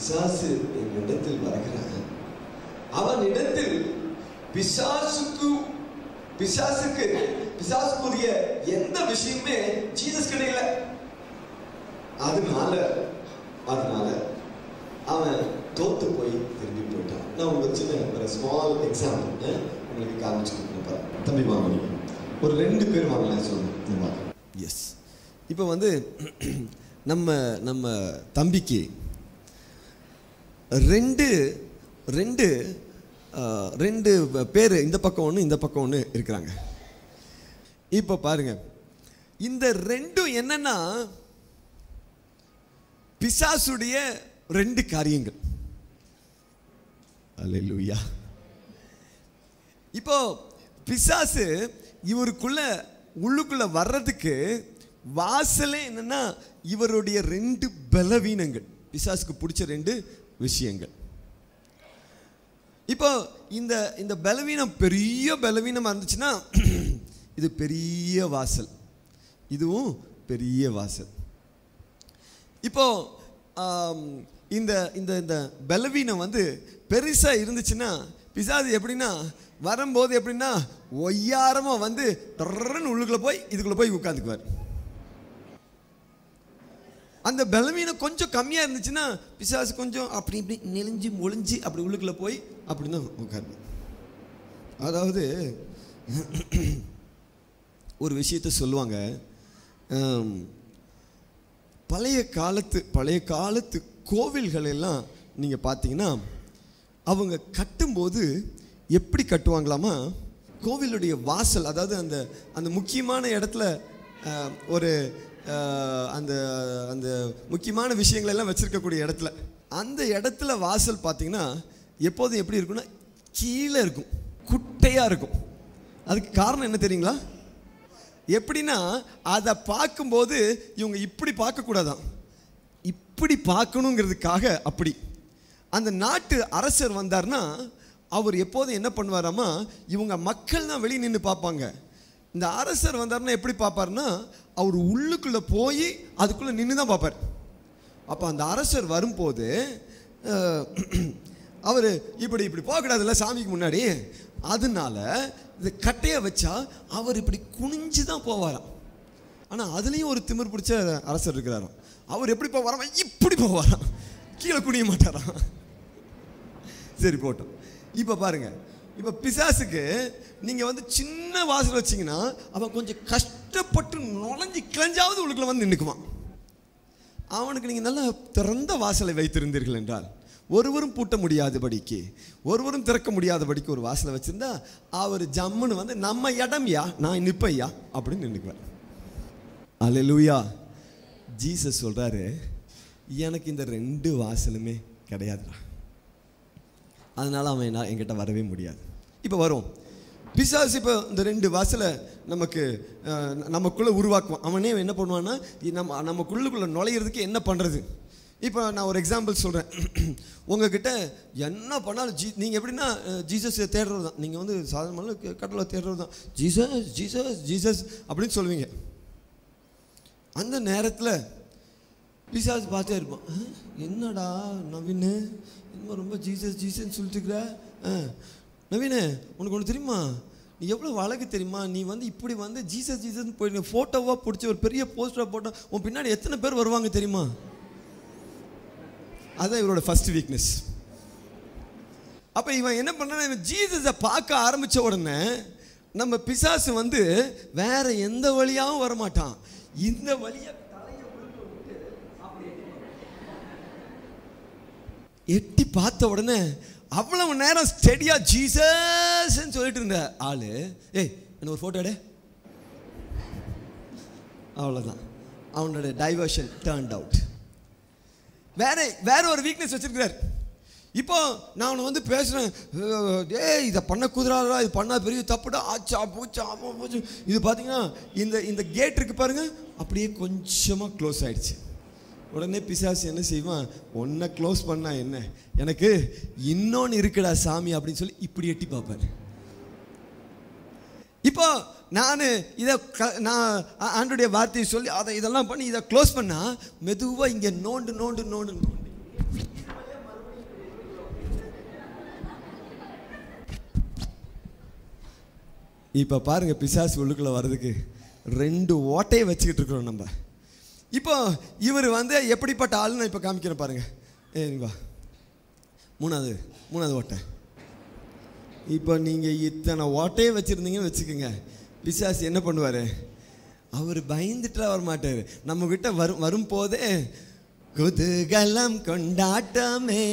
பிசாசு என்னிடத்தில் வருகிறான் அவன் இடத்தில் பிசாசுக்கு பிசாசுக்கு பிசாசுக்குரிய எந்த விஷயமே ஜீசஸ் கிடைக்கல அதனால அதனால அவன் தோத்து போய் திரும்பி போயிட்டான் நான் உங்களுக்கு சின்ன ஒரு ஸ்மால் எக்ஸாம்பிள் உங்களுக்கு காமிச்சு கொடுக்குறேன் தம்பி வாங்க நீங்க. ஒரு ரெண்டு பேர் வாங்கலாம் சொல்லுங்க எஸ் இப்போ வந்து நம்ம நம்ம தம்பிக்கு ரெண்டு ரெண்டு ஆஹ், ரெண்டு பேர் இந்த பக்கம் ஒன்று இந்த பக்கம் ஒன்று இருக்கிறாங்க இப்போ பாருங்க இந்த ரெண்டும் என்னன்னா பிசாசுடைய ரெண்டு காரியங்கள் அல்லேலூயா இப்போ பிசாசு இவருக்குள்ள உள்ளுக்குள்ள வர்றதுக்கு வாசலே என்னன்னா இவருடைய ரெண்டு பலவீனங்கள் பிசாசுக்கு பிடிச்ச ரெண்டு விஷயங்கள் இப்போ இந்த இந்த பலவீனம் பெரிய பலவீனமாக இருந்துச்சுன்னா இது பெரிய வாசல் இதுவும் பெரிய வாசல் இப்போ ஆம், இந்த இந்த இந்த பலவீனம் வந்து பெருசாக இருந்துச்சுன்னா பிசாது எப்படின்னா வரும்போது எப்படின்னா ஒய்யாரமாக வந்து டர்ன்னு உள்ளுக்குள்ளே போய் இதுக்குள்ளே போய் உட்காந்துக்குவார் அந்த பலவீனம் கொஞ்சம் கம்மியாக இருந்துச்சுன்னா பிசாசு கொஞ்சம் அப்படி இப்படி நெளிஞ்சு ஒளிஞ்சு அப்படி உள்ளுக்குள்ளே போய் அப்படி தான் உட்காரு அதாவது ஒரு விஷயத்த சொல்லுவாங்க ஆம், பழைய காலத்து பழைய காலத்து கோவில்கள் எல்லாம் நீங்கள் பார்த்தீங்கன்னா அவங்க கட்டும்போது எப்படி கட்டுவாங்களாமா கோவிலுடைய வாசல் அதாவது அந்த அந்த முக்கியமான இடத்துல ஆஹ், ஒரு ஆஹ், அந்த அந்த முக்கியமான விஷயங்கள் எல்லாம் வச்சிருக்கக்கூடிய இடத்துல அந்த இடத்துல வாசல் பார்த்தீங்கன்னா எப்போதும் எப்படி இருக்கும்னா கீழே இருக்கும் குட்டையாக இருக்கும் அதுக்கு காரணம் என்ன தெரியுங்களா எப்படின்னா அதை பார்க்கும்போது இவங்க இப்படி பார்க்கக்கூடாதான் இப்படி பார்க்கணுங்கிறதுக்காக அப்படி அந்த நாட்டு அரசர் வந்தார்னா அவர் எப்போதும் என்ன பண்ணுவாராமா இவங்க மக்கள் தான் வெளியே நின்று பார்ப்பாங்க இந்த அரசர் வந்தார்னா எப்படி பார்ப்பாருன்னா அவர் உள்ளுக்குள்ளே போய் அதுக்குள்ளே நின்று தான் பார்ப்பார் அப்போ அந்த அரசர் வரும்போது அவர் இப்படி இப்படி போகக்கூடாதுல்ல சாமிக்கு முன்னாடி அதனால இந்த கட்டையை வச்சா அவர் இப்படி குனிஞ்சு தான் போவாராம் ஆனால் அதுலேயும் ஒரு திமிர் பிடிச்ச அரசர் இருக்கிறாராம் அவர் எப்படி போவாராம் இப்படி போவாராம் கீழே குனிய மாட்டாராம் சரி போட்டோம் இப்போ பாருங்க இப்போ பிசாசுக்கு நீங்கள் வந்து சின்ன வாசல் வச்சீங்கன்னா அவன் கொஞ்சம் கஷ்டப்பட்டு நுழைஞ்சு கிளஞ்சாவது உள்ளுக்குள்ள வந்து நின்றுக்குவான் அவனுக்கு நீங்கள் நல்ல திறந்த வாசலை வைத்திருந்தீர்கள் என்றால் ஒருவரும் பூட்ட முடியாதபடிக்கு ஒருவரும் திறக்க முடியாதபடிக்கு ஒரு வாசலை வச்சிருந்தா அவர் ஜம்முன்னு வந்து நம்ம இடம்யா நான் நிற்பையா அப்படின்னு நின்றுக்குவேன் அல்லேலூயா ஜீசஸ் சொல்றாரு எனக்கு இந்த ரெண்டு வாசலுமே கிடையாதுடா அதனால அவன் என்ன என்கிட்ட வரவே முடியாது இப்போ வரும் பிசாசு இப்போ இந்த ரெண்டு வாசலை நமக்கு அஹ், நமக்குள்ளே உருவாக்குவான் அவனே என்ன பண்ணுவான்னா இ- நம்ம நமக்குள்ளுக்குள்ளே நுழையிறதுக்கு என்ன பண்ணுறது இப்போ நான் ஒரு எக்ஸாம்பிள் சொல்கிறேன் உங்ககிட்ட என்ன பண்ணாலும் ஜீ நீங்கள் எப்படின்னா அஹ், ஜீசஸ் தேடுறது தான் நீங்கள் வந்து சாதாரண கடவுளை தேடுறது தான் ஜீசஸ் ஜீசஸ் ஜீசஸ் அப்படின்னு சொல்லுவீங்க அந்த நேரத்தில் பிசாசு பார்த்தே இருப்பான் "அஹ், என்னடா நவீன் இன்னும் ரொம்ப ஜீசஸ் ஜீசஸ் சொல்லிட்டு இருக்கிற அஹ், நவீன் உனக்கு ஒன்று தெரியுமா நீ எவ்வளோ அழகு தெரியுமா நீ வந்து இப்படி வந்து ஜீசஸ் ஜீசஸ் போய் ஃபோட்டோவாக பிடிச்சி ஒரு பெரிய போஸ்டராக போட்டால் உன் பின்னாடி எத்தனை பேர் வருவாங்க தெரியுமா அதான் இவரோட ஃபர்ஸ்ட் வீக்னஸ் அப்போ இவன் என்ன பண்ணான் இவன் ஜீசஸை பார்க்க ஆரம்பித்த உடனே நம்ம பிசாசு வந்து வேற எந்த வழியாகவும் வரமாட்டான் இந்த வழியை எட்டி பார்த்த உடனே அவ்வளவு நேரம் ஸ்டெடியா ஜீசஸ்ன்னு சொல்லிட்டு இருந்த ஆளு ஏய் என்ன ஒரு போட்டோ எடு அவ்வளோதான் அவனோட டைவர்ஷன் டேர்ன்ட் அவுட் வேற வேற ஒரு வீக்னஸ் வச்சிருக்கிறார் இப்போ நான் அவனை வந்து பேசுகிறேன் ஏய் இதை பண்ண குதிராடா இது பண்ணா பெரிய தப்புடா ஆச்சா போச்சா ஆமா போச்சு இது பார்த்தீங்கன்னா இந்த இந்த கேட் இருக்கு பாருங்க அப்படியே கொஞ்சமாக க்ளோஸ் ஆயிடுச்சு உடனே பிசாசு என்ன செய்வான் ஒன்றை க்ளோஸ் பண்ணா என்ன எனக்கு இன்னொன்று இருக்குடா சாமி அப்படின்னு சொல்லி இப்படி எட்டி பார்ப்பாரு இப்போ நான் இதை க- நான் ஆ- ஆண்டுடைய வார்த்தையை சொல்லி அதை இதெல்லாம் பண்ணி இதை க்ளோஸ் பண்ணா மெதுவாக இங்கே நோண்டு நோண்டு நோண்டு நோண்டு இப்போ பாருங்க பிசாசு உள்ளுக்குள்ள வர்றதுக்கு ரெண்டு ஓட்டையை வச்சுக்கிட்டு இருக்கிறோம் நம்ம இப்போ இவர் வந்து எப்படிப்பட்ட ஆளுன்னு இப்போ காமிக்கிறேன் பாருங்க ஏ இங்க வா மூணாவது மூணாவது ஓட்டை இப்போ நீங்கள் இத்தனை ஓட்டையை வச்சுருந்தீங்கன்னு வச்சுக்கோங்க பிசாசு என்ன பண்ணுவார் அவர் பயந்துட்டா வர மாட்டார் நம்ம கிட்ட வரும் வரும்போதே குதூகலம் கொண்டாட்டமே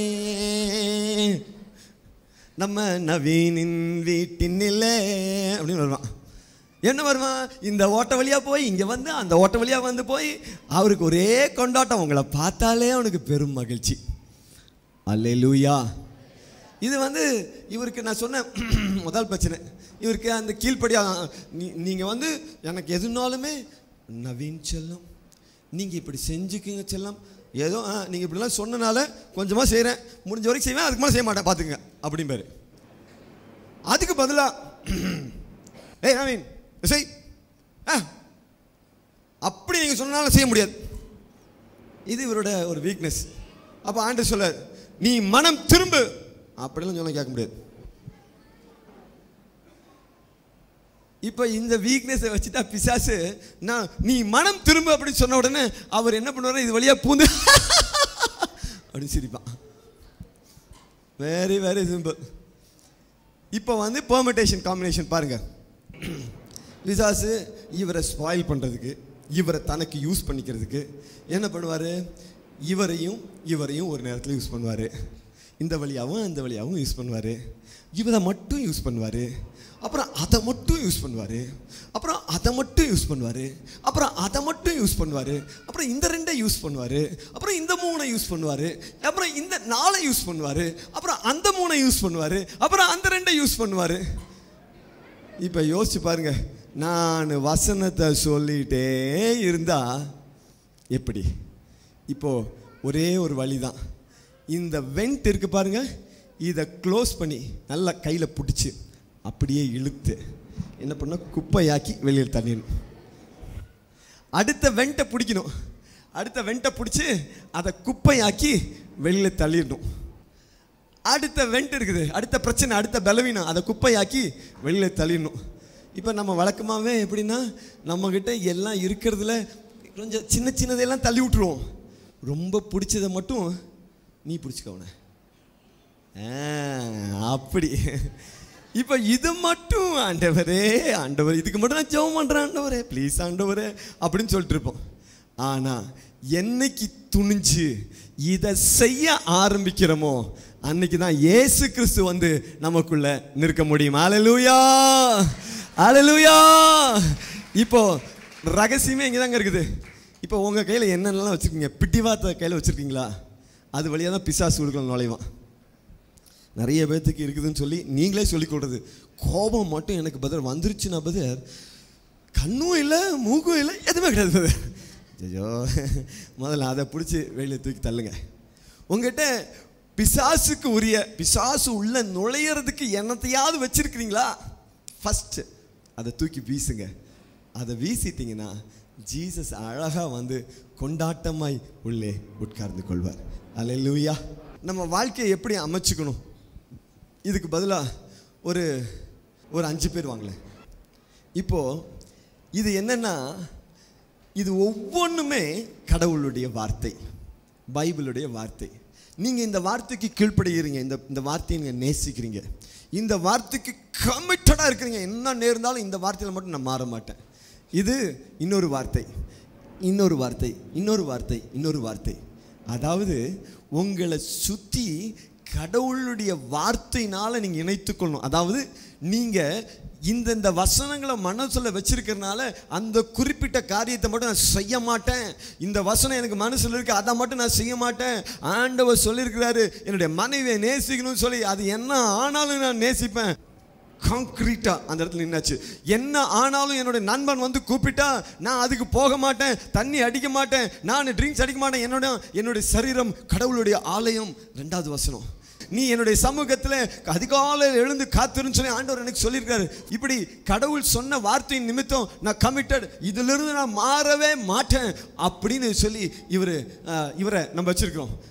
நம்ம நவீனின் வீட்டினிலே அப்படின்னு வருவான் என்ன வருவான் இந்த ஓட்ட வழியா போய் இங்க வந்து அந்த ஓட்ட வழியா வந்து போய் அவருக்கு ஒரே கொண்டாட்டம் உங்களை பார்த்தாலே அவனுக்கு பெரும் மகிழ்ச்சி அல்லேலூயா இது வந்து இவருக்கு நான் சொன்ன முதல் பிரச்சனை இவருக்கு அந்த கீழ்ப்படியா நீ நீங்கள் வந்து எனக்கு எதுனாலுமே நவீன் செல்லம் நீங்கள் இப்படி செஞ்சுக்குங்க செல்லம் ஏதோ ஆ, நீங்கள் இப்படிலாம் சொன்னனால கொஞ்சமாக செய்கிறேன் முடிஞ்ச வரைக்கும் செய்வேன் அதுக்கு மேலே செய்ய மாட்டேன் பார்த்துங்க அப்படிம்பாரு அதுக்கு பதிலாக ஏய் நவீன் செய் ஆ அப்படி நீங்கள் சொன்னாலும் செய்ய முடியாது இது இவரோட ஒரு வீக்னஸ் அப்போ ஆண்டு சொல்ல நீ மனம் திரும்பு அப்படிலாம் சொல்ல கேட்க முடியாது இப்போ இந்த வீக்னஸை வச்சுட்டா பிசாசு நான் நீ மனம் திரும்ப அப்படின்னு சொன்ன உடனே அவர் என்ன பண்ணுவார் இது வழியா பூந்து அப்படின்னு சிரிப்பான் வெரி வெரி சிம்பிள் இப்போ வந்து பெர்மிட்டேஷன் காம்பினேஷன் பாருங்க பிசாசு இவரை ஸ்பாயில் பண்ணுறதுக்கு இவரை தனக்கு யூஸ் பண்ணிக்கிறதுக்கு என்ன பண்ணுவார் இவரையும் இவரையும் ஒரு நேரத்தில் யூஸ் பண்ணுவார் இந்த வழியாகவும் அந்த வழியாகவும் யூஸ் பண்ணுவார் இவரை மட்டும் யூஸ் பண்ணுவார் அப்புறம் அதை மட்டும் யூஸ் பண்ணுவார் அப்புறம் அதை மட்டும் யூஸ் பண்ணுவார் அப்புறம் அதை மட்டும் யூஸ் பண்ணுவார் அப்புறம் இந்த ரெண்டை யூஸ் பண்ணுவார் அப்புறம் இந்த மூணை யூஸ் பண்ணுவார் அப்புறம் இந்த நாலை யூஸ் பண்ணுவார் அப்புறம் அந்த மூணை யூஸ் பண்ணுவார் அப்புறம் அந்த ரெண்டை யூஸ் பண்ணுவார் இப்போ யோசிச்சு பாருங்க நான் வசனத்தை சொல்லிட்டே இருந்தா எப்படி இப்போ ஒரே ஒரு வழி தான் இந்த வெண்ட் இருக்கு பாருங்க இதை க்ளோஸ் பண்ணி நல்லா கையில் பிடிச்சி அப்படியே இழுத்து என்ன பண்ண குப்பையாக்கி வெளியில் தள்ளிடணும் அடுத்த வெண்ட்டை பிடிக்கணும் அடுத்த வெண்ட்டை பிடிச்சி அதை குப்பையாக்கி வெளியில் தள்ளிடணும் அடுத்த வெண்ட் இருக்குது அடுத்த பிரச்சனை அடுத்த பலவீனம் அதை குப்பையாக்கி வெளியில் தள்ளிடணும் இப்போ நம்ம வழக்கமாகவே எப்படின்னா நம்மக்கிட்ட எல்லாம் இருக்கிறதுல கொஞ்சம் சின்ன சின்னதெல்லாம் தள்ளி விட்டுருவோம் ரொம்ப பிடிச்சதை மட்டும் நீ பிடிச்சிக்கவன அப்படி இப்போ இது மட்டும் ஆண்டவரே ஆண்டவர் இதுக்கு மட்டும் நான் ஜெபம் பண்ணுறேன் ஆண்டவரே ப்ளீஸ் ஆண்டவரே அப்படின்னு சொல்லிட்டு இருப்போம் ஆனால் என்னைக்கு துணிஞ்சு இதை செய்ய ஆரம்பிக்கிறோமோ அன்னைக்கு தான் இயேசு கிறிஸ்து வந்து நமக்குள்ள நிற்க முடியும் அலலூயா அலலூயா இப்போ ரகசியமே இங்கே தாங்க இருக்குது இப்போ உங்கள் கையில் என்னென்னலாம் வச்சுருக்கீங்க பிடிவாத்த கையில் வச்சுருக்கீங்களா அது வழியாக தான் பிசாசு உள்ள நுழைவான் நிறைய பேர்த்துக்கு இருக்குதுன்னு சொல்லி நீங்களே சொல்லிக் கொடுறது கோபம் மட்டும் எனக்கு பதில் வந்துருச்சுன்னா பதில் கண்ணும் இல்லை மூக்கும் இல்லை எதுவுமே கிடையாது பதில் ஐயோ முதல்ல அதை பிடிச்சி வெளியில் தூக்கி தள்ளுங்க உங்ககிட்ட பிசாசுக்கு உரிய பிசாசு உள்ள நுழையிறதுக்கு என்னத்தையாவது வச்சிருக்கிறீங்களா ஃபஸ்ட்டு அதை தூக்கி வீசுங்க அதை வீசிட்டீங்கன்னா ஜீசஸ் அழகாக வந்து கொண்டாட்டமாய் உள்ளே உட்கார்ந்து கொள்வார் அல்லேலூயா நம்ம வாழ்க்கையை எப்படி அமைச்சுக்கணும் இதுக்கு பதிலாக ஒரு ஒரு அஞ்சு பேர் வாங்கலேன் இப்போது இது என்னன்னா இது ஒவ்வொன்றுமே கடவுளுடைய வார்த்தை பைபிளுடைய வார்த்தை நீங்கள் இந்த வார்த்தைக்கு கீழ்ப்படுகிறீங்க இந்த இந்த வார்த்தையை நீங்கள் நேசிக்கிறீங்க இந்த வார்த்தைக்கு கமிட்டடாக இருக்கிறீங்க என்ன நேர்ந்தாலும் இந்த வார்த்தையில் மட்டும் நான் மாற மாட்டேன் இது இன்னொரு வார்த்தை இன்னொரு வார்த்தை இன்னொரு வார்த்தை இன்னொரு வார்த்தை அதாவது உங்களை சுற்றி கடவுளுடைய வார்த்தையினால நீங்கள் இணைத்துக்கொள்ளணும் அதாவது நீங்கள் இந்தந்த வசனங்களை மனசில் வச்சிருக்கிறதுனால அந்த குறிப்பிட்ட காரியத்தை மட்டும் நான் செய்ய மாட்டேன் இந்த வசனம் எனக்கு மனசில் இருக்கு அதை மட்டும் நான் செய்ய மாட்டேன் ஆண்டவர் சொல்லியிருக்கிறாரு என்னுடைய மனைவியை நேசிக்கணும்னு சொல்லி அது என்ன ஆனாலும் நான் நேசிப்பேன் காங்க்ரீட்டா அந்த இடத்துல நின்னாச்சு என்ன ஆனாலும் என்னுடைய நண்பன் வந்து கூப்பிட்டா நான் அதுக்கு போக மாட்டேன் தண்ணி அடிக்க மாட்டேன் நான் ட்ரிங்க்ஸ் அடிக்க மாட்டேன் என்னோட என்னுடைய சரீரம் கடவுளுடைய ஆலயம் ரெண்டாவது வசனம் நீ என்னுடைய சமூகத்தில் அதிகாலையில் எழுந்து காத்திருன்னு சொல்லி ஆண்டவர் எனக்கு சொல்லியிருக்காரு இப்படி கடவுள் சொன்ன வார்த்தையின் நிமித்தம் நான் கமிட்டட் இதிலிருந்து நான் மாறவே மாட்டேன் அப்படின்னு சொல்லி இவர் இவரை நம்ம வச்சிருக்கிறோம்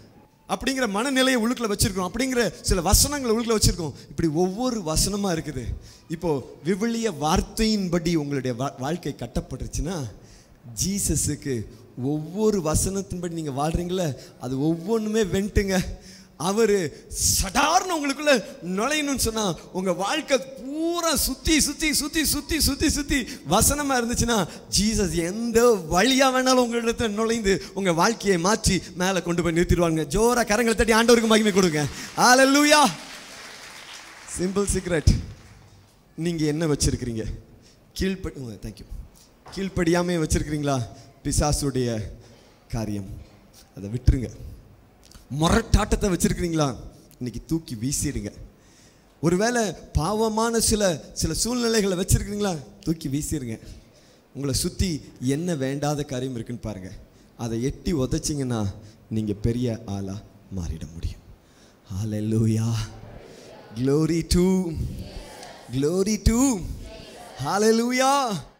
அப்படிங்கிற மனநிலையை உள்ளுக்குள்ள வச்சிருக்கோம் அப்படிங்கிற சில வசனங்களை உள்ளுக்குள்ள வச்சிருக்கோம் இப்படி ஒவ்வொரு வசனமா இருக்குது இப்போ விவிலிய வார்த்தையின்படி உங்களுடைய வா- வாழ்க்கை கட்டப்பட்டுருச்சுன்னா ஜீசஸுக்கு ஒவ்வொரு வசனத்தின்படி நீங்க வாழ்றீங்களே அது ஒவ்வொன்றுமே வெண்டுங்க அவர் சடார்னு உங்களுக்குள்ள நுழையணும்னு சொன்னா உங்க வாழ்க்கை பூரா சுத்தி சுத்தி சுத்தி சுத்தி சுத்தி சுத்தி வசனமா இருந்துச்சுன்னா ஜீசஸ் எந்த வழியா வேணாலும் உங்களிடத்துல நுழைந்து உங்க வாழ்க்கையை மாற்றி மேலே கொண்டு போய் நிறுத்திடுவாங்க ஜோரா கரங்களை தட்டி ஆண்டவருக்கு மகிமை கொடுங்க ஹalleluya சிம்பிள் சீக்ரெட் நீங்க என்ன வச்சிருக்கிறீங்க கீழ்ப்படி தேங்க்யூ கீழ்ப்படியாமே வச்சிருக்கிறீங்களா பிசாசுடைய காரியம் அதை விட்டுருங்க முரட்டாட்டத்தை வச்சிருக்கிறீங்களா இன்னைக்கு தூக்கி வீசிடுங்க ஒருவேளை பாவமான சில சில சூழ்நிலைகளை வச்சிருக்கிறீங்களா தூக்கி வீசிடுங்க உங்களை சுற்றி என்ன வேண்டாத காரியம் இருக்குன்னு பாருங்க அதை எட்டி உதைச்சிங்கன்னா நீங்கள் பெரிய ஆளாக மாறிட முடியும் ஹalleluya glory to glory to hallelujah